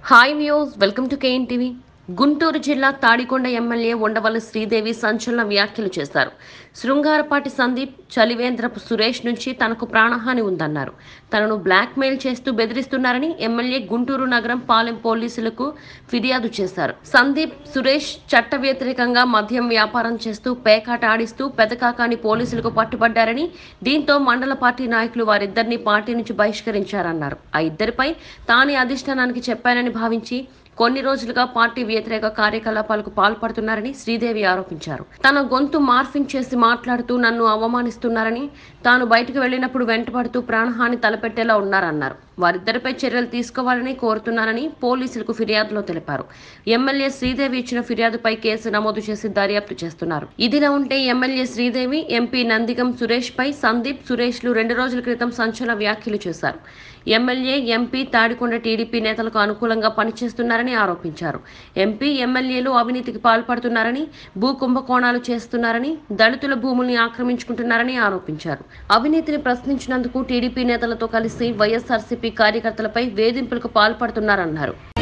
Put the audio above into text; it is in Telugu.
hi views welcome to KN TV Guntur జిల్లా తాడికొండ ఎమ్మెల్యే ఉండవల్లి శ్రీదేవి సంచలన వ్యాఖ్యలు చేశారు శృంగారపాటి సందీప్ చలివేంద్రపు సురేష్ నుంచి తనకు ప్రాణహాని ఉందన్నారు తనను బ్లాక్మెయిల్ చేస్తూ బెదిరిస్తున్నారని ఎమ్మెల్యే గుంటూరు నగరం పాలెం పోలీసులకు ఫిర్యాదు చేశారు సందీప్ సురేష్ చట్ట వ్యతిరేకంగా మద్యం వ్యాపారం చేస్తూ పేకాట ఆడిస్తూ పెదకాకాని పోలీసులకు పట్టుబడ్డారని దీంతో మండల పార్టీ నాయకులు వారిద్దరిని పార్టీ నుంచి బహిష్కరించారన్నారు ఆ ఇద్దరిపై తానే అధిష్టానానికి చెప్పానని భావించి కొన్ని రోజులుగా పార్టీ వ్యతిరేక కార్యకలాపాలకు పాల్పడుతున్నారని శ్రీదేవి ఆరోపించారు తన గొంతు మార్ఫింగ్ చేసి మాట్లాడుతూ నన్ను అవమానిస్తున్నారని తాను బయటకు వెళ్లినప్పుడు వెంటపడుతూ ప్రాణహాని తలపెట్టేలా ఉన్నారన్నారు వారిద్దరిపై చర్యలు తీసుకోవాలని కోరుతున్నానని పోలీసులకు ఫిర్యాదులో తెలిపారు ఎమ్మెల్యే శ్రీదేవి ఇచ్చిన ఫిర్యాదుపై కేసు నమోదు చేసి దర్యాప్తు చేస్తున్నారు ఇదిలా ఉంటే ఎమ్మెల్యే శ్రీదేవి ఎంపీ నందిగం సురేష్ పై సందీప్ సురేష్లు రెండు రోజుల క్రితం సంచలన వ్యాఖ్యలు చేశారు ఎమ్మెల్యే ఎంపీ తాడికొండ టీడీపీ నేతలకు అనుకూలంగా పనిచేస్తున్నారని ఆరోపించారు ఎంపీ ఎమ్మెల్యేలు అవినీతికి పాల్పడుతున్నారని భూ కుంభకోణాలు చేస్తున్నారని దళితుల భూముల్ని ఆక్రమించుకుంటున్నారని ఆరోపించారు అవినీతిని ప్రశ్నించినందుకు టీడీపీ నేతలతో కలిసి వైఎస్ఆర్సీపీ కార్యకర్తలపై వేధింపులకు పాల్పడుతున్నారన్నారు